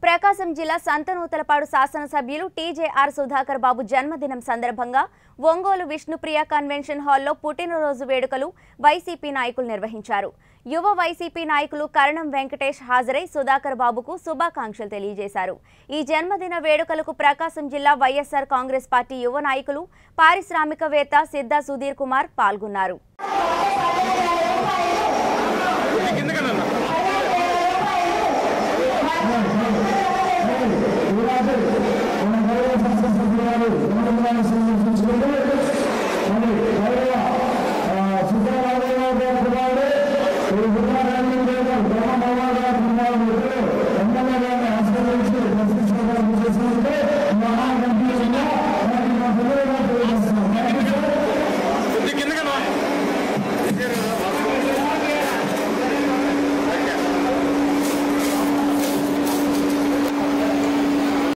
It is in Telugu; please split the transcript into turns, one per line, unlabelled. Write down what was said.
ప్రకాశం జిల్లా సంతనూతలపాడు శాసనసభ్యులు టీజేఆర్ సుధాకర్ బాబు జన్మదినం సందర్భంగా ఒంగోలు విష్ణుప్రియ కన్వెన్షన్ హాల్లో పుట్టినరోజు వేడుకలు వైసీపీ నాయకులు నిర్వహించారు యువ వైసీపీ నాయకులు కరణం వెంకటేష్ హాజరై సుధాకర్ బాబుకు శుభాకాంక్షలు తెలియజేశారు ఈ జన్మదిన వేడుకలకు ప్రకాశం జిల్లా వైఎస్ఆర్ కాంగ్రెస్ పార్టీ యువ నాయకులు పారిశ్రామికవేత్త సిద్ధా సుధీర్ కుమార్ పాల్గొన్నారు
ఈరోజు మన గౌరవ శాసనసభ్యులు గారు